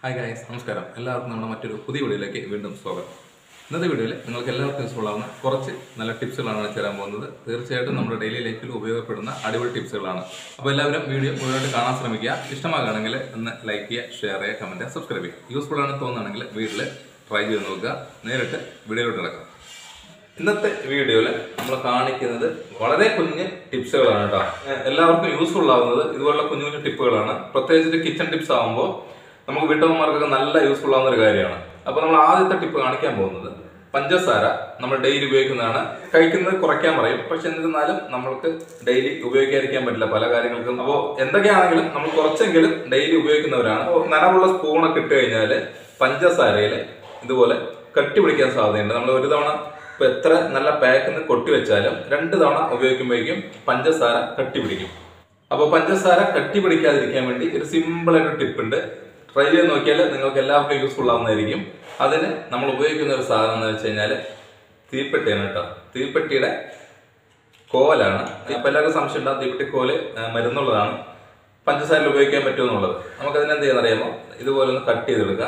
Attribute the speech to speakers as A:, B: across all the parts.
A: hi guys നമസ്കാരം എല്ലാവർക്കും നമ്മുടെ മറ്റൊരു പുതിയ വീഡിയോയിലേക്ക് വീണ്ടും സ്വാഗതം ഇന്നത്തെ വീഡിയോയിൽ നിങ്ങൾക്ക് എല്ലാവർക്കും യൂസ്ഫുൾ ആവുന്ന കുറച്ച് നല്ല ടിപ്സുകളാണ് കാണിച്ചു തരാൻ പോകുന്നത് തീർച്ചയായിട്ടും നമ്മുടെ ഡെയിലി ലൈഫിൽ ഉപയോഗപ്പെടുന്ന അടിപൊളി ടിപ്സുകളാണ് അപ്പോൾ എല്ലാവരും വീഡിയോ മുഴുവനായിട്ട് കാണാൻ ശ്രമിക്കുക ഇഷ്ടമാകുകയാണെങ്കിൽ ഒന്ന് ലൈക്ക് ചെയ്യുക ഷെയർ ചെയ്യുക കമൻറ്റ് സബ്സ്ക്രൈബ് ചെയ്യുക യൂസ്ഫുൾ ആണെന്ന് തോന്നുകയാണെങ്കിൽ വീട്ടിൽ ട്രൈ ചെയ്ത് നോക്കുക നേരിട്ട് വീഡിയോയിലോട്ട് കിടക്കാം ഇന്നത്തെ വീഡിയോയിൽ നമ്മൾ കാണിക്കുന്നത് വളരെ കുഞ്ഞ് ടിപ്സുകളാണ് കേട്ടോ എല്ലാവർക്കും യൂസ്ഫുൾ ആവുന്നത് ഇതുപോലുള്ള കുഞ്ഞു കുഞ്ഞു ടിപ്പുകളാണ് പ്രത്യേകിച്ച് കിച്ചൺ ടിപ്സ് ആകുമ്പോൾ നമുക്ക് വീട്ടമ്മമാർക്കൊക്കെ നല്ല യൂസ്ഫുൾ ആവുന്ന ഒരു കാര്യമാണ് അപ്പോൾ നമ്മൾ ആദ്യത്തെ ടിപ്പ് കാണിക്കാൻ പോകുന്നത് പഞ്ചസാര നമ്മൾ ഡെയിലി ഉപയോഗിക്കുന്നതാണ് കഴിക്കുന്നത് കുറയ്ക്കാൻ പറയും പക്ഷെ എന്നിരുന്നാലും നമ്മൾക്ക് ഡെയിലി ഉപയോഗിക്കാതിരിക്കാൻ പറ്റില്ല പല കാര്യങ്ങൾക്കും അപ്പോൾ എന്തൊക്കെയാണെങ്കിലും നമ്മൾ കുറച്ചെങ്കിലും ഡെയിലി ഉപയോഗിക്കുന്നവരാണ് അപ്പോൾ നനവുള്ള സ്പൂണൊക്കെ ഇട്ട് കഴിഞ്ഞാൽ പഞ്ചസാരയിൽ ഇതുപോലെ കട്ടി പിടിക്കാൻ സാധ്യതയുണ്ട് നമ്മൾ ഒരു തവണ ഇപ്പൊ എത്ര നല്ല പാക്കിന്ന് കൊട്ടി വെച്ചാലും രണ്ട് തവണ ഉപയോഗിക്കുമ്പോഴേക്കും പഞ്ചസാര കട്ടി പിടിക്കും അപ്പോൾ പഞ്ചസാര കട്ടി പിടിക്കാതിരിക്കാൻ വേണ്ടി ഒരു സിമ്പിൾ ആയിട്ട് ടിപ്പ് ഉണ്ട് ട്രൈ ചെയ്ത് നോക്കിയാൽ നിങ്ങൾക്ക് എല്ലാവർക്കും യൂസ്ഫുൾ ആവുന്നതായിരിക്കും അതിന് നമ്മൾ ഉപയോഗിക്കുന്ന ഒരു സാധനം എന്ന് വെച്ച് കഴിഞ്ഞാൽ തീപ്പെട്ടിയാണ് കേട്ടോ തീപ്പെട്ടിയുടെ കോലാണ് ഇപ്പൊ എല്ലാവർക്കും സംശയം ഉണ്ടാകും തീപ്പെട്ടി കോല് ആ, മരുന്നുള്ളതാണ് പഞ്ചസാരയിൽ ഉപയോഗിക്കാൻ പറ്റുമെന്നുള്ളത് നമുക്ക് അതിന് എന്ത് ചെയ്യാൻ അറിയാമോ ഇതുപോലെ ഒന്ന് കട്ട് ചെയ്തെടുക്കുക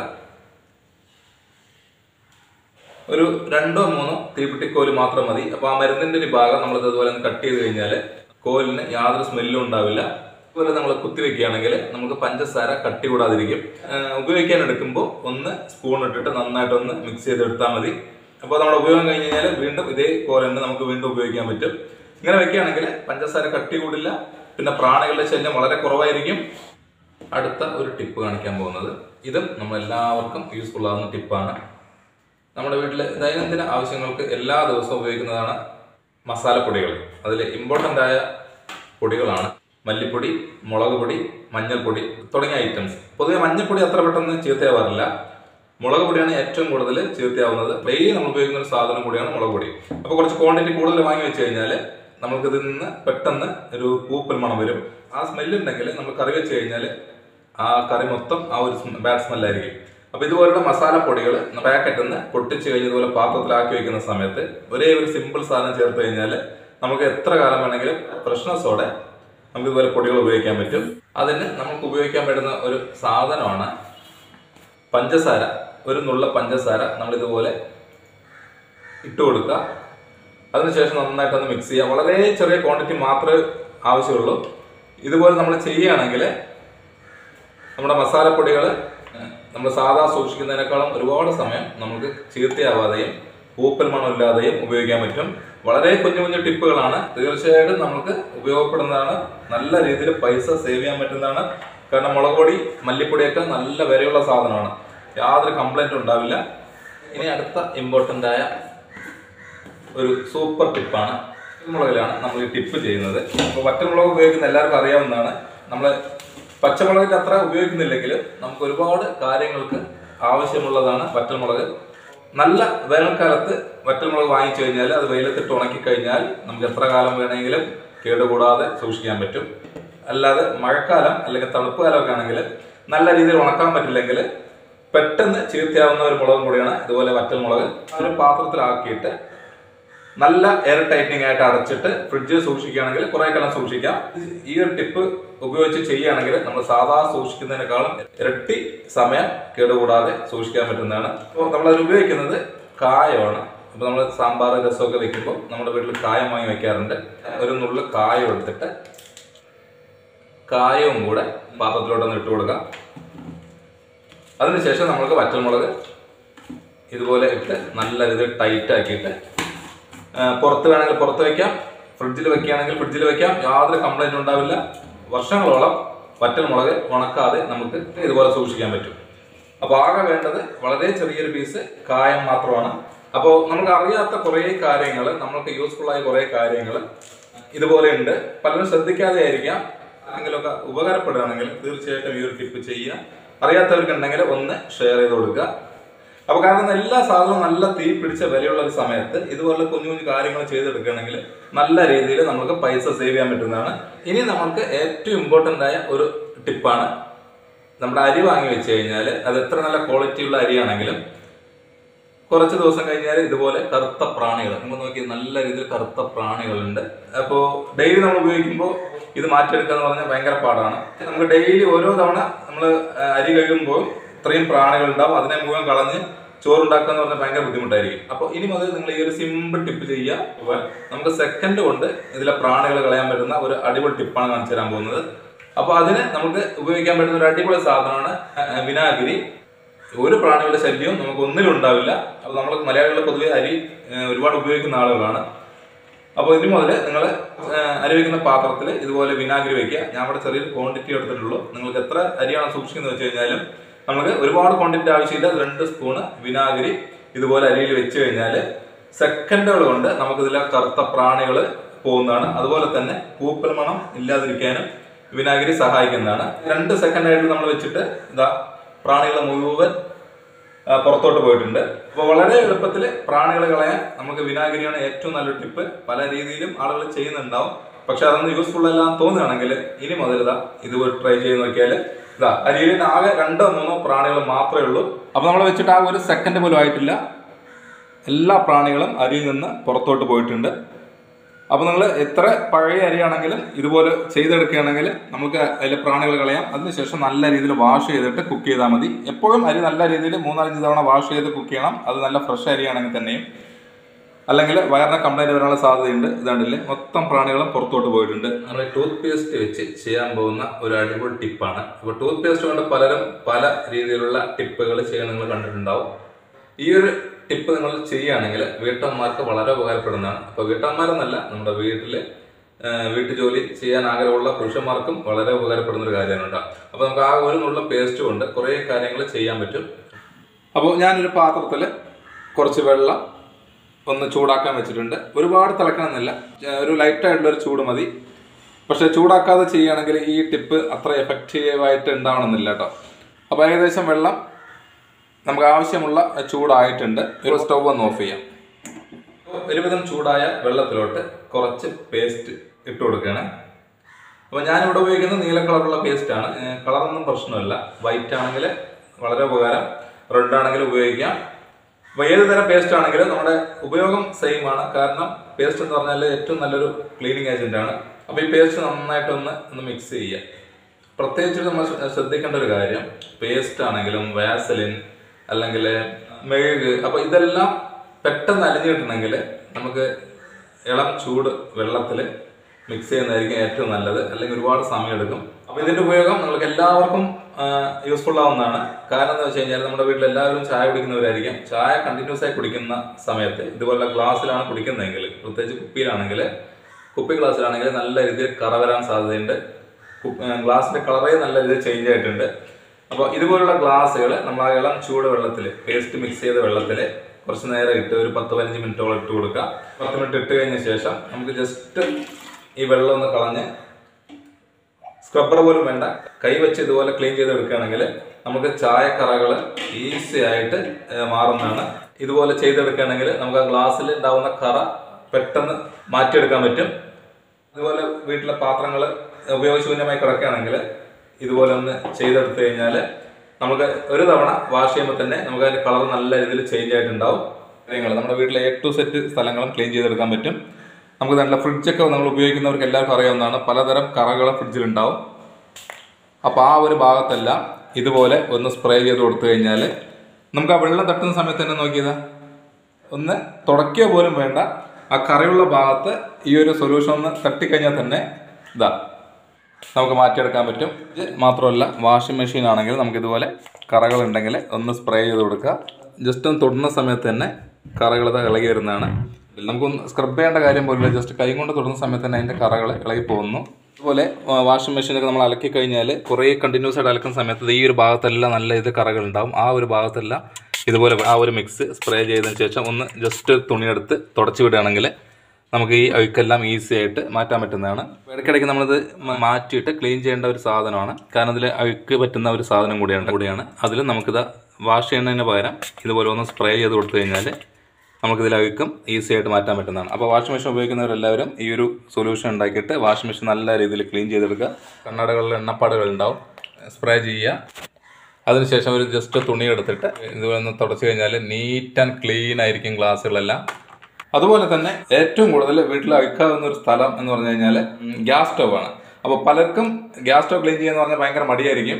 A: ഒരു രണ്ടോ മൂന്നോ തീപ്പെട്ടിക്കോല് മാത്രം മതി അപ്പൊ ആ മരുന്നിന്റെ ഒരു ഭാഗം നമ്മൾ ഇതുപോലെ കട്ട് ചെയ്ത് കഴിഞ്ഞാൽ കോലിന് യാതൊരു സ്മെല്ലും ഉണ്ടാവില്ല അതുപോലെ നമ്മൾ കുത്തിവെക്കുകയാണെങ്കിൽ നമുക്ക് പഞ്ചസാര കട്ടി കൂടാതിരിക്കും ആ, ഉപയോഗിക്കാൻ എടുക്കുമ്പോൾ ഒന്ന് സ്പൂൺ ഇട്ടിട്ട് നന്നായിട്ട് ഒന്ന് മിക്സ് ചെയ്തെടുത്താൽ മതി അപ്പോൾ നമ്മുടെ ഉപയോഗം കഴിഞ്ഞ് കഴിഞ്ഞാൽ വീണ്ടും ഇതേ കോല തന്നെ നമുക്ക് വീണ്ടും ഉപയോഗിക്കാൻ പറ്റും ഇങ്ങനെ വെക്കുകയാണെങ്കിൽ പഞ്ചസാര കട്ടി കൂടില്ല പിന്നെ പ്രാണികളുടെ ശല്യം വളരെ കുറവായിരിക്കും അടുത്ത ഒരു ടിപ്പ് കാണിക്കാൻ പോകുന്നത് ഇതും നമ്മൾ എല്ലാവർക്കും യൂസ്ഫുൾ ആവുന്ന ടിപ്പാണ് നമ്മുടെ വീട്ടിൽ ദൈനംദിന ആവശ്യങ്ങൾക്ക് എല്ലാ ദിവസവും ഉപയോഗിക്കുന്നതാണ് മസാലപ്പൊടികൾ അതിൽ ഇമ്പോർട്ടൻ്റ് ആയ പൊടികളാണ് മല്ലിപ്പൊടി മുളക് പൊടി മഞ്ഞൾപ്പൊടി തുടങ്ങിയ ഐറ്റംസ് പൊതുവെ മഞ്ഞൾപ്പൊടി അത്ര പെട്ടെന്ന് ചീത്തയാവാറില്ല മുളക് പൊടിയാണ് ഏറ്റവും കൂടുതൽ ചീത്തയാവുന്നത് ഡെയിലി നമ്മൾ ഉപയോഗിക്കുന്ന ഒരു സാധനം കൂടിയാണ് മുളക് പൊടി അപ്പോൾ കുറച്ച് ക്വാണ്ടിറ്റി കൂടുതൽ വാങ്ങി വെച്ച് കഴിഞ്ഞാൽ നമുക്ക് ഇതിൽ നിന്ന് പെട്ടെന്ന് ഒരു പൂപ്പൽ മണം വരും ആ സ്മെല്ല് ഉണ്ടെങ്കിൽ നമ്മൾ കറി വെച്ച് കഴിഞ്ഞാൽ ആ കറി മൊത്തം ആ ഒരു ബാഡ് സ്മെല്ലായിരിക്കും അപ്പൊ ഇതുപോലുള്ള മസാലപ്പൊടികൾ പാക്കറ്റിൽ നിന്ന് പൊട്ടിച്ച് കഴിഞ്ഞ് ഇതുപോലെ പാത്രത്തിലാക്കി വെക്കുന്ന സമയത്ത് ഒരേ ഒരു സിമ്പിൾ സാധനം ചേർത്ത് കഴിഞ്ഞാൽ നമുക്ക് എത്ര കാലം വേണമെങ്കിലും ഫ്രഷ്നെസ്സോടെ നമുക്ക് ഇതുപോലെ പൊടികൾ ഉപയോഗിക്കാൻ പറ്റും അതിന് നമുക്ക് ഉപയോഗിക്കാൻ പറ്റുന്ന ഒരു സാധനമാണ് പഞ്ചസാര ഒരു നുള്ള പഞ്ചസാര നമ്മൾ ഇതുപോലെ ഇട്ട് കൊടുക്കുക അതിനുശേഷം നന്നായിട്ടൊന്ന് മിക്സ് ചെയ്യുക വളരെ ചെറിയ ക്വാണ്ടിറ്റി മാത്രമേ ആവശ്യമുള്ളൂ ഇതുപോലെ നമ്മൾ ചെയ്യുകയാണെങ്കിൽ നമ്മുടെ മസാലപ്പൊടികൾ നമ്മൾ സാധാ സൂക്ഷിക്കുന്നതിനേക്കാളും ഒരുപാട് സമയം നമുക്ക് ചീത്തയാവാതെയും പൂപ്പൽ മണമില്ലാതെയും ഉപയോഗിക്കാൻ പറ്റും വളരെ കുഞ്ഞു കുഞ്ഞു ടിപ്പുകളാണ് തീർച്ചയായിട്ടും നമുക്ക് ഉപയോഗപ്പെടുന്നതാണ് നല്ല രീതിയിൽ പൈസ സേവ് ചെയ്യാൻ പറ്റുന്നതാണ് കാരണം മുളക് പൊടി മല്ലിപ്പൊടിയൊക്കെ നല്ല വിലയുള്ള സാധനമാണ് യാതൊരു കംപ്ലൈൻറ്റും ഉണ്ടാവില്ല ഇനി അടുത്ത ഇമ്പോർട്ടൻ്റ് ആയ ഒരു സൂപ്പർ ടിപ്പാണ് മുളകിലാണ് നമ്മൾ ഈ ടിപ്പ് ചെയ്യുന്നത് അപ്പോൾ വറ്റൽമുളക് ഉപയോഗിക്കുന്ന എല്ലാവർക്കും അറിയാവുന്നതാണ് നമ്മൾ പച്ചമുളകിന്റെ അത്ര ഉപയോഗിക്കുന്നില്ലെങ്കിൽ നമുക്ക് ഒരുപാട് കാര്യങ്ങൾക്ക് ആവശ്യമുള്ളതാണ് വറ്റൽമുളക് നല്ല വേനൽക്കാലത്ത് വറ്റൽമുളക് വാങ്ങിച്ചു കഴിഞ്ഞാൽ അത് വെയിലത്തിട്ട് ഉണക്കി കഴിഞ്ഞാൽ നമുക്ക് എത്ര കാലം വേണമെങ്കിലും കേടുകൂടാതെ സൂക്ഷിക്കാൻ പറ്റും അല്ലാതെ മഴക്കാലം അല്ലെങ്കിൽ തണുപ്പ് കാലമൊക്കെ ആണെങ്കിൽ നല്ല രീതിയിൽ ഉണക്കാൻ പറ്റില്ലെങ്കിൽ പെട്ടെന്ന് ചീത്തയാവുന്ന ഒരു മുളകും കൂടിയാണ് ഇതുപോലെ വറ്റൽമുളക് ഒരു പാത്രത്തിലാക്കിയിട്ട് നല്ല എയർ ടൈറ്റനിങ് ആയിട്ട് അടച്ചിട്ട് ഫ്രിഡ്ജിൽ സൂക്ഷിക്കുകയാണെങ്കിൽ കുറെ കാലം സൂക്ഷിക്കാം ഈ ഒരു ടിപ്പ് ഉപയോഗിച്ച് ചെയ്യുകയാണെങ്കിൽ നമ്മൾ സാധാ സൂക്ഷിക്കുന്നതിനേക്കാളും ഇരട്ടി സമയം കേടുകൂടാതെ സൂക്ഷിക്കാൻ പറ്റുന്നതാണ് അപ്പോൾ നമ്മളത് ഉപയോഗിക്കുന്നത് കായമാണ് അപ്പോൾ നമ്മൾ സാമ്പാർ രസമൊക്കെ വെക്കുമ്പോൾ നമ്മുടെ വീട്ടിൽ കായം വാങ്ങി വെക്കാറുണ്ട് ഒരു നുള്ളു കായം എടുത്തിട്ട് കായവും കൂടെ പാത്രത്തിലോട്ടൊന്ന് ഇട്ട് കൊടുക്കാം അതിനുശേഷം നമ്മൾക്ക് വറ്റൽമുളക് ഇതുപോലെ ഇട്ട് നല്ല രീതിയിൽ ടൈറ്റ് ആക്കിയിട്ട് ആ, പുറത്ത് വേണമെങ്കിൽ പുറത്ത് വെക്കാം ഫ്രിഡ്ജിൽ വെക്കുകയാണെങ്കിൽ ഫ്രിഡ്ജിൽ വെക്കാം യാതൊരു കംപ്ലൈൻറ്റും ഉണ്ടാവില്ല വർഷങ്ങളോളം വറ്റൽമുളക് ഉണക്കാതെ നമുക്ക് ഇതുപോലെ സൂക്ഷിക്കാൻ പറ്റും അപ്പോൾ ആകെ വേണ്ടത് വളരെ ചെറിയൊരു പീസ് കായം മാത്രമാണ് അപ്പോൾ നമുക്ക് അറിയാത്ത കുറേ കാര്യങ്ങൾ നമ്മൾക്ക് യൂസ്ഫുൾ ആയ കുറേ കാര്യങ്ങൾ ഇതുപോലെ ഉണ്ട് പലരും ശ്രദ്ധിക്കാതെ ആയിരിക്കാം ആരെങ്കിലുമൊക്കെ ഉപകാരപ്പെടുകയാണെങ്കിൽ തീർച്ചയായിട്ടും ഈ ഒരു ടിപ്പ് ചെയ്യുക അറിയാത്തവർക്കുണ്ടെങ്കിൽ ഒന്ന് ഷെയർ ചെയ്ത് കൊടുക്കുക അപ്പൊ കാരണം എല്ലാ സാധനവും നല്ല തീ പിടിച്ച വിലയുള്ള ഒരു സമയത്ത് ഇതുപോലുള്ള കുഞ്ഞു കുഞ്ഞു കാര്യങ്ങൾ ചെയ്തെടുക്കുകയാണെങ്കിൽ നല്ല രീതിയിൽ നമുക്ക് പൈസ സേവ് ചെയ്യാൻ പറ്റുന്നതാണ് ഇനി നമുക്ക് ഏറ്റവും ഇമ്പോർട്ടൻ്റ് ആയ ഒരു ടിപ്പാണ് നമ്മുടെ അരി വാങ്ങി വെച്ച് കഴിഞ്ഞാൽ അത് എത്ര നല്ല ക്വാളിറ്റി ഉള്ള അരിയാണെങ്കിലും കുറച്ച് ദിവസം കഴിഞ്ഞാൽ ഇതുപോലെ കറുത്ത പ്രാണികൾ നമ്മൾ നോക്കി നല്ല രീതിയിൽ കറുത്ത പ്രാണികളുണ്ട് അപ്പോൾ ഡെയിലി നമ്മൾ ഉപയോഗിക്കുമ്പോൾ ഇത് മാറ്റിയെടുക്കുക എന്ന് പറഞ്ഞാൽ ഭയങ്കര പാടാണ് നമുക്ക് ഡെയിലി ഓരോ തവണ നമ്മൾ അരി കഴുകുമ്പോൾ ഇത്രയും പ്രാണികൾ ഉണ്ടാവും അതിനെ മുഴുവൻ കളഞ്ഞ് ചോറുണ്ടാക്കുക എന്ന് പറഞ്ഞാൽ ഭയങ്കര ബുദ്ധിമുട്ടായിരിക്കും അപ്പോൾ ഇനി മുതൽ നിങ്ങൾ ഈ ഒരു സിമ്പിൾ ടിപ്പ് ചെയ്യുക അപ്പോൾ നമുക്ക് സെക്കൻഡ് കൊണ്ട് ഇതിലെ പ്രാണികൾ കളയാൻ പറ്റുന്ന ഒരു അടിപൊളി ടിപ്പാണ് കാണിച്ചു തരാൻ പോകുന്നത് അപ്പോൾ അതിന് നമുക്ക് ഉപയോഗിക്കാൻ പറ്റുന്ന ഒരു അടിപൊളി സാധനമാണ് അഹ് വിനാഗിരി ഒരു പ്രാണികളുടെ ശല്യവും നമുക്ക് ഒന്നിലും ഉണ്ടാവില്ല അപ്പോൾ നമ്മൾ മലയാളികൾ പൊതുവെ അരി ഏഹ്, ഒരുപാട് ഉപയോഗിക്കുന്ന ആളുകളാണ് അപ്പോൾ ഇനി മുതൽ നിങ്ങൾ അരി വയ്ക്കുന്ന പാത്രത്തിൽ ഇതുപോലെ വിനാഗിരി വെക്കുക ഞാൻ ഇവിടെ ചെറിയൊരു ക്വാണ്ടിറ്റി എടുത്തിട്ടുള്ളൂ നിങ്ങൾക്ക് എത്ര അരിയാണ് സൂക്ഷിക്കുന്നത് വെച്ച് കഴിഞ്ഞാലും നമുക്ക് ഒരുപാട് ക്വാണ്ടിറ്റി ആവശ്യമില്ല രണ്ട് സ്പൂണ് വിനാഗിരി ഇതുപോലെ അരിയിൽ വെച്ച് കഴിഞ്ഞാൽ സെക്കൻഡുകൾ കൊണ്ട് നമുക്ക് ഇതിലെ കറുത്ത പ്രാണികൾ പോകുന്നതാണ് അതുപോലെ തന്നെ പൂപ്പൽ മണം ഇല്ലാതിരിക്കാനും വിനാഗിരി സഹായിക്കുന്നതാണ് രണ്ട് സെക്കൻഡ് ആയിട്ട് നമ്മൾ വെച്ചിട്ട് ഇതാ പ്രാണികൾ മുഴുവൻ ആ, പുറത്തോട്ട് പോയിട്ടുണ്ട് അപ്പോൾ വളരെ എളുപ്പത്തിൽ പ്രാണികൾ കളയാൻ നമുക്ക് വിനാഗിരിയാണ് ഏറ്റവും നല്ലൊരു ടിപ്പ് പല രീതിയിലും ആളുകൾ ചെയ്യുന്നുണ്ടാവും പക്ഷെ അതൊന്നും യൂസ്ഫുൾ അല്ല എന്ന് തോന്നുകയാണെങ്കിൽ ഇനി മുതൽ ഇതാ ഇതുപോലെ ട്രൈ ചെയ്ത് നോക്കിയാൽ ഇതാ അരിയിൽ ആകെ രണ്ടോ മൂന്നോ പ്രാണികൾ മാത്രമേ ഉള്ളൂ അപ്പോൾ നമ്മൾ വെച്ചിട്ട് ആ ഒരു സെക്കൻഡ് പോലും ആയിട്ടില്ല എല്ലാ പ്രാണികളും അരിയിൽ നിന്ന് പുറത്തോട്ട് പോയിട്ടുണ്ട് അപ്പോൾ നിങ്ങൾ എത്ര പഴയ അരിയാണെങ്കിലും ഇതുപോലെ ചെയ്തെടുക്കുകയാണെങ്കിൽ നമുക്ക് അതിലെ പ്രാണികൾ കളയാം അതിനുശേഷം നല്ല രീതിയിൽ വാഷ് ചെയ്തിട്ട് കുക്ക് ചെയ്താൽ മതി എപ്പോഴും അരി നല്ല രീതിയിൽ മൂന്നാലഞ്ച് തവണ വാഷ് ചെയ്ത് കുക്ക് ചെയ്യണം അത് നല്ല ഫ്രഷ് അരിയാണെങ്കിൽ തന്നെയും അല്ലെങ്കിൽ വയറിന് കംപ്ലൈൻറ്റ് വരാനുള്ള സാധ്യതയുണ്ട് ഇതാണ്ടില്ലേ മൊത്തം പ്രാണികളും പുറത്തോട്ട് പോയിട്ടുണ്ട് നമ്മൾ ടൂത്ത് പേസ്റ്റ് വെച്ച് ചെയ്യാൻ പോകുന്ന ഒരു അടിപൊളി ടിപ്പാണ് അപ്പോൾ ടൂത്ത് പേസ്റ്റ് കൊണ്ട് പലരും പല രീതിയിലുള്ള ടിപ്പുകൾ ചെയ്യാൻ നിങ്ങൾ കണ്ടിട്ടുണ്ടാവും ഈ ഒരു ടിപ്പ് നിങ്ങൾ ചെയ്യുകയാണെങ്കിൽ വീട്ടമ്മമാർക്ക് വളരെ ഉപകാരപ്പെടുന്നതാണ് അപ്പോൾ വീട്ടമ്മമാരെന്നല്ല നമ്മുടെ വീട്ടിൽ വീട്ടു ജോലി ചെയ്യാൻ ആഗ്രഹമുള്ള പുരുഷന്മാർക്കും വളരെ ഉപകാരപ്പെടുന്ന ഒരു കാര്യമാണ് കേട്ടോ അപ്പോൾ നമുക്ക് ആ ഒരു നുള്ള പേസ്റ്റ് കൊണ്ട് കുറേ കാര്യങ്ങൾ ചെയ്യാൻ പറ്റും അപ്പോൾ ഞാനൊരു പാത്രത്തിൽ കുറച്ച് വെള്ളം ഒന്ന് ചൂടാക്കാൻ വെച്ചിട്ടുണ്ട് ഒരുപാട് തിളക്കണമെന്നില്ല ഏഹ് ഒരു ലൈറ്റ് ആയിട്ടുള്ള ഒരു ചൂട് മതി പക്ഷെ ചൂടാക്കാതെ ചെയ്യുകയാണെങ്കിൽ ഈ ടിപ്പ് അത്ര എഫക്റ്റീവായിട്ട് ഉണ്ടാവണമെന്നില്ല കേട്ടോ അപ്പോൾ ഏകദേശം വെള്ളം നമുക്ക് ആവശ്യമുള്ള ചൂടായിട്ടുണ്ട് ഒരു സ്റ്റൗ ഒന്ന് ഓഫ് ചെയ്യാം ഒരുവിധം ചൂടായ വെള്ളത്തിലോട്ട് കുറച്ച് പേസ്റ്റ് ഇട്ട് കൊടുക്കുകയാണ് അപ്പോൾ ഞാനിവിടെ ഉപയോഗിക്കുന്നത് നീല കളറുള്ള പേസ്റ്റ് ആണ് കളറൊന്നും പ്രശ്നമല്ല വൈറ്റ് ആണെങ്കിൽ വളരെ ഉപകാരം റെഡ് ആണെങ്കിൽ ഉപയോഗിക്കാം അപ്പോൾ ഏത് തരം പേസ്റ്റ് ആണെങ്കിലും നമ്മുടെ ഉപയോഗം സെയിം ആണ് കാരണം പേസ്റ്റ് എന്ന് പറഞ്ഞാൽ ഏറ്റവും നല്ലൊരു ക്ലീനിങ് ഏജന്റ് ആണ് അപ്പോൾ ഈ പേസ്റ്റ് നന്നായിട്ടൊന്ന് ഒന്ന് മിക്സ് ചെയ്യുക പ്രത്യേകിച്ച് നമ്മൾ ശ്ര- ശ്രദ്ധിക്കേണ്ട ഒരു കാര്യം പേസ്റ്റ് ആണെങ്കിലും വാസലിൻ അല്ലെങ്കിൽ മെഴുക് അപ്പോൾ ഇതെല്ലാം പെട്ടെന്ന് അലിഞ്ഞു കിട്ടണമെങ്കിൽ നമുക്ക് ഇളം ചൂട് വെള്ളത്തിൽ മിക്സ് ചെയ്യുന്നതായിരിക്കും ഏറ്റവും നല്ലത് അല്ലെങ്കിൽ ഒരുപാട് സമയം എടുക്കും അപ്പോൾ ഇതിന്റെ ഉപയോഗം നിങ്ങൾക്ക് എല്ലാവർക്കും യൂസ്ഫുൾ ആവുന്നതാണ് കാരണം എന്ന് വെച്ച് കഴിഞ്ഞാൽ നമ്മുടെ വീട്ടിൽ എല്ലാവരും ചായ കുടിക്കുന്നവരായിരിക്കും ചായ കണ്ടിന്യൂസ് ആയി കുടിക്കുന്ന സമയത്ത് ഇതുപോലുള്ള ഗ്ലാസ്സിലാണ് കുടിക്കുന്നതെങ്കിൽ പ്രത്യേകിച്ച് കുപ്പിയിലാണെങ്കിൽ കുപ്പി ഗ്ലാസ്സിലാണെങ്കിൽ നല്ല രീതിയിൽ കറ വരാൻ സാധ്യതയുണ്ട് കു- ഏഹ് ഗ്ലാസിന്റെ കളറേ നല്ല രീതിയിൽ ചേഞ്ച് ആയിട്ടുണ്ട് അപ്പോൾ ഇതുപോലുള്ള ഗ്ലാസ്സുകൾ നമ്മൾ ആ ഇളം ചൂട് വെള്ളത്തിൽ പേസ്റ്റ് മിക്സ് ചെയ്ത വെള്ളത്തിൽ കുറച്ച് നേരം ഇട്ട് ഒരു പത്ത് പതിനഞ്ച് മിനിറ്റോളം ഇട്ട് കൊടുക്കുക പത്ത് മിനിറ്റ് ഇട്ട് കഴിഞ്ഞ ശേഷം നമുക്ക് ജസ്റ്റ് ഈ വെള്ളം ഒന്ന് കളഞ്ഞ് സ്ക്രബ്ബർ പോലും വേണ്ട കൈ വെച്ച് ഇതുപോലെ ക്ലീൻ ചെയ്ത് എടുക്കുകയാണെങ്കിൽ നമുക്ക് ചായക്കറകൾ ഈസി ആയിട്ട് ഏഹ്, മാറുന്നതാണ് ഇതുപോലെ ചെയ്തെടുക്കുകയാണെങ്കിൽ നമുക്ക് ആ ഗ്ലാസ്സിൽ ഉണ്ടാവുന്ന കറ പെട്ടെന്ന് മാറ്റിയെടുക്കാൻ പറ്റും അതുപോലെ വീട്ടിലെ പാത്രങ്ങൾ ഉപയോഗശൂന്യമായി കിടക്കുകയാണെങ്കിൽ ഇതുപോലെ ഒന്ന് ചെയ്തെടുത്തു കഴിഞ്ഞാൽ നമുക്ക് ഒരു തവണ വാഷ് ചെയ്യുമ്പോൾ തന്നെ നമുക്ക് അതിന്റെ കളർ നല്ല രീതിയിൽ ചേഞ്ച് ആയിട്ടുണ്ടാവും കാര്യങ്ങൾ നമ്മുടെ വീട്ടിലെ എ ടു സെറ്റ് സ്ഥലങ്ങളും ക്ലീൻ ചെയ്തെടുക്കാൻ പറ്റും നമുക്ക് നല്ല ഫ്രിഡ്ജൊക്കെ നമ്മൾ ഉപയോഗിക്കുന്നവർക്ക് എല്ലാവർക്കും അറിയാവുന്നതാണ് പലതരം കറകൾ ഫ്രിഡ്ജിലുണ്ടാവും അപ്പോൾ ആ ഒരു ഭാഗത്തെല്ലാം ഇതുപോലെ ഒന്ന് സ്പ്രേ ചെയ്ത് കൊടുത്തു കഴിഞ്ഞാൽ നമുക്ക് ആ വെള്ളം തട്ടുന്ന സമയത്ത് തന്നെ നോക്കിയതാ ഒന്ന് തുടയ്ക്കുക പോലും വേണ്ട ആ കറയുള്ള ഭാഗത്ത് ഈ ഒരു സൊല്യൂഷൻ ഒന്ന് തട്ടിക്കഴിഞ്ഞാൽ തന്നെ ഇതാ നമുക്ക് മാറ്റിയെടുക്കാൻ പറ്റും ഇത് മാത്രമല്ല വാഷിംഗ് മെഷീൻ ആണെങ്കിൽ നമുക്ക് ഇതുപോലെ കറകൾ ഉണ്ടെങ്കിൽ ഒന്ന് സ്പ്രേ ചെയ്ത് കൊടുക്കുക ജസ്റ്റ് ഒന്ന് തൊടുന്ന സമയത്ത് തന്നെ കറകൾ ഇത് ഇളകി വരുന്നതാണ് നമുക്കൊന്ന് സ്ക്രബ് ചെയ്യേണ്ട കാര്യം പോലില്ല ജസ്റ്റ് കൈ കൊണ്ട് തൊടുന്ന സമയത്ത് തന്നെ അതിൻ്റെ കറകൾ ഇളകി പോകുന്നു അതുപോലെ വാഷിംഗ് മെഷീനൊക്കെ നമ്മൾ അലക്കി കഴിഞ്ഞാൽ കുറേ കണ്ടിന്യൂസ് ആയിട്ട് അലക്കുന്ന സമയത്ത് ഈ ഒരു ഭാഗത്തെല്ലാം നല്ല ഇത് കറകൾ ഉണ്ടാവും ആ ഒരു ഭാഗത്തെല്ലാം ഇതുപോലെ ആ ഒരു മിക്സ് സ്പ്രേ ചെയ്തതിന് ശേഷം ഒന്ന് ജസ്റ്റ് തുണിയെടുത്ത് തുടച്ച് വിടുകയാണെങ്കിൽ നമുക്ക് ഈ അഴുക്കെല്ലാം ഈസി ആയിട്ട് മാറ്റാൻ പറ്റുന്നതാണ് ഇടയ്ക്കിടയ്ക്ക് നമ്മളിത് മ- മാറ്റിയിട്ട് ക്ലീൻ ചെയ്യേണ്ട ഒരു സാധനമാണ് കാരണം അതിൽ അഴുക്ക് പറ്റുന്ന ഒരു സാധനം കൂടിയാണ് കൂടിയാണ് അതിൽ നമുക്കിത് വാഷ് ചെയ്യുന്നതിന് പകരം ഇതുപോലെ ഒന്ന് സ്പ്രേ ചെയ്ത് കൊടുത്തു കഴിഞ്ഞാൽ നമുക്കിതിൽ അഴുക്കും ഈസി ആയിട്ട് മാറ്റാൻ പറ്റുന്നതാണ് അപ്പോൾ വാഷിംഗ് മെഷീൻ ഉപയോഗിക്കുന്നവരെല്ലാവരും ഈ ഒരു സൊല്യൂഷൻ ഉണ്ടാക്കിയിട്ട് വാഷിംഗ് മെഷീൻ നല്ല രീതിയിൽ ക്ലീൻ ചെയ്തെടുക്കുക കണ്ണടകളിൽ എണ്ണപ്പാടുകൾ ഉണ്ടാവും സ്പ്രേ ചെയ്യുക അതിനുശേഷം ഒരു ജസ്റ്റ് തുണി എടുത്തിട്ട് ഇതുപോലെ ഒന്ന് തുടച്ചു കഴിഞ്ഞാൽ നീറ്റ് ആൻഡ് ക്ലീൻ ആയിരിക്കും ഗ്ലാസ്സുകളെല്ലാം അതുപോലെ തന്നെ ഏറ്റവും കൂടുതൽ വീട്ടിൽ അഴുക്കാവുന്ന ഒരു സ്ഥലം എന്ന് പറഞ്ഞു കഴിഞ്ഞാൽ ഗ്യാസ് സ്റ്റവ് ആണ് അപ്പോൾ പലർക്കും ഗ്യാസ് സ്റ്റവ് ക്ലീൻ ചെയ്യുന്ന പറഞ്ഞാൽ ഭയങ്കര മടിയായിരിക്കും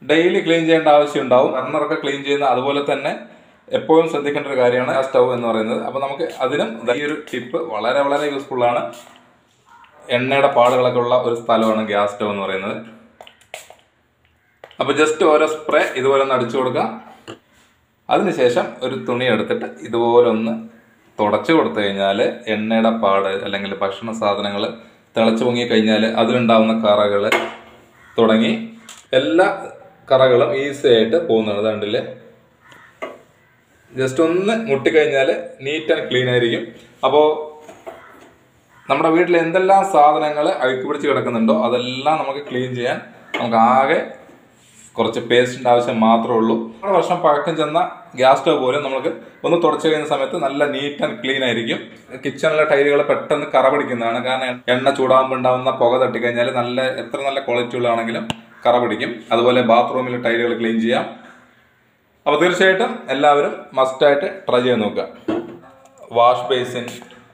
A: ഡെയിലി ക്ലീൻ ചെയ്യേണ്ട ആവശ്യം ഉണ്ടാവും ബർണറൊക്കെ ക്ലീൻ ചെയ്യുന്ന അതുപോലെ തന്നെ എപ്പോഴും ശ്രദ്ധിക്കേണ്ട ഒരു കാര്യമാണ് ആ സ്റ്റൗ എന്ന് പറയുന്നത് അപ്പോൾ നമുക്ക് അതിനും ഈ ഒരു ടിപ്പ് വളരെ വളരെ യൂസ്ഫുൾ ആണ് എണ്ണയുടെ പാടുകളൊക്കെ ഉള്ള ഒരു സ്ഥലമാണ് ഗ്യാസ് സ്റ്റൗ എന്ന് പറയുന്നത് അപ്പോൾ ജസ്റ്റ് ഓരോ സ്പ്രേ ഇതുപോലെ ഒന്ന് അടിച്ചു കൊടുക്കാം അതിനുശേഷം ഒരു തുണി എടുത്തിട്ട് ഇതുപോലെ ഒന്ന് തുടച്ചു കൊടുത്തു കഴിഞ്ഞാൽ എണ്ണയുടെ പാട് അല്ലെങ്കിൽ ഭക്ഷണ സാധനങ്ങൾ തിളച്ചു പൊങ്ങി കഴിഞ്ഞാൽ അതിലുണ്ടാവുന്ന കറകൾ തുടങ്ങി എല്ലാ കറകളും ഈസി ആയിട്ട് പോകുന്നതാണ് കണ്ടില്ലേ ജസ്റ്റ് ഒന്ന് മുട്ടിക്കഴിഞ്ഞാൽ നീറ്റ് ആൻഡ് ക്ലീൻ ആയിരിക്കും അപ്പോൾ നമ്മുടെ വീട്ടിൽ എന്തെല്ലാം സാധനങ്ങൾ അഴുക്ക് പിടിച്ച് കിടക്കുന്നുണ്ടോ അതെല്ലാം നമുക്ക് ക്ലീൻ ചെയ്യാൻ നമുക്ക് ആകെ കുറച്ച് പേസ്റ്റിൻ്റെ ആവശ്യം മാത്രമേ ഉള്ളൂ ഒരു വർഷം പഴക്കം ചെന്ന ഗ്യാസ് സ്റ്റവ് പോലും നമുക്ക് ഒന്ന് തുടച്ചു കഴിയുന്ന സമയത്ത് നല്ല നീറ്റ് ആൻഡ് ക്ലീൻ ആയിരിക്കും കിച്ചണിലെ ടൈലുകൾ പെട്ടെന്ന് കറ പിടിക്കുന്നതാണ് കാരണം എണ്ണ ചൂടാകുമ്പോൾ ഉണ്ടാകുന്ന പുക തട്ടിക്കഴിഞ്ഞാൽ നല്ല എത്ര നല്ല ക്വാളിറ്റി ഉള്ളതാണെങ്കിലും കറ പിടിക്കും അതുപോലെ ബാത്റൂമിലെ ടൈലുകൾ ക്ലീൻ ചെയ്യാം അപ്പോൾ തീർച്ചയായിട്ടും എല്ലാവരും മസ്റ്റായിട്ട് ട്രൈ ചെയ്ത് നോക്കുക വാഷ് ബേസിൻ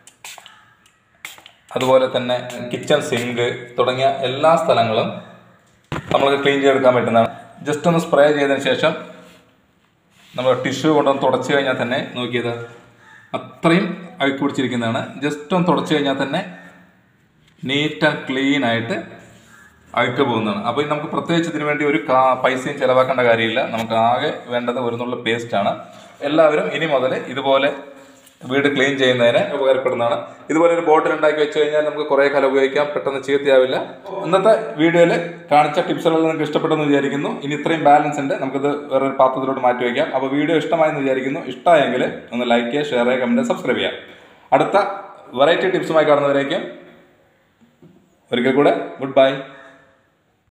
A: അതുപോലെ തന്നെ കിച്ചൺ സിങ്ക് തുടങ്ങിയ എല്ലാ സ്ഥലങ്ങളും നമ്മൾക്ക് ക്ലീൻ ചെയ്തെടുക്കാൻ പറ്റുന്നതാണ് ജസ്റ്റ് ഒന്ന് സ്പ്രേ ചെയ്തതിന് ശേഷം നമ്മൾ ടിഷ്യൂ കൊണ്ടൊന്ന് തുടച്ചു കഴിഞ്ഞാൽ തന്നെ നോക്കിയത് അത്രയും അഴുക്ക് പിടിച്ചിരിക്കുന്നതാണ് ജസ്റ്റ് ഒന്ന് തുടച്ചു കഴിഞ്ഞാൽ തന്നെ നീറ്റ് ആൻഡ് ക്ലീൻ ആയിട്ട് അഴുക്ക് പോകുന്നതാണ് അപ്പോൾ ഇത് നമുക്ക് പ്രത്യേകിച്ച് ഇതിനു വേണ്ടി ഒരു കാ പൈസയും ചിലവാക്കേണ്ട കാര്യമില്ല നമുക്ക് ആകെ വേണ്ടത് ഒരു നുള്ള പേസ്റ്റാണ് എല്ലാവരും ഇനി മുതൽ ഇതുപോലെ വീട് ക്ലീൻ ചെയ്യുന്നതിന് ഉപകാരപ്പെടുന്നതാണ് ഇതുപോലെ ഒരു ബോട്ടിൽ ഉണ്ടാക്കി വെച്ച് കഴിഞ്ഞാൽ നമുക്ക് കുറേ കാലം ഉപയോഗിക്കാം പെട്ടെന്ന് ചീത്തയാവില്ല ഇന്നത്തെ വീഡിയോയിൽ കാണിച്ച ടിപ്സുകൾ നിങ്ങൾക്ക് ഇഷ്ടപ്പെട്ടെന്ന് വിചാരിക്കുന്നു ഇനി ഇത്രയും ബാലൻസ് ഉണ്ട് നമുക്കിത് വേറൊരു പാത്രത്തിലോട്ട് മാറ്റി വയ്ക്കാം അപ്പോൾ വീഡിയോ ഇഷ്ടമായെന്ന് വിചാരിക്കുന്നു ഇഷ്ടമായെങ്കിൽ ഒന്ന് ലൈക്ക് ചെയ്യുക ഷെയർ ചെയ്യുക കമൻറ്റ് സബ്സ്ക്രൈബ് ചെയ്യാം അടുത്ത വെറൈറ്റി ടിപ്സുമായി കാണുന്നവരേക്കും ഒരിക്കൽ കൂടെ ഗുഡ് ബൈ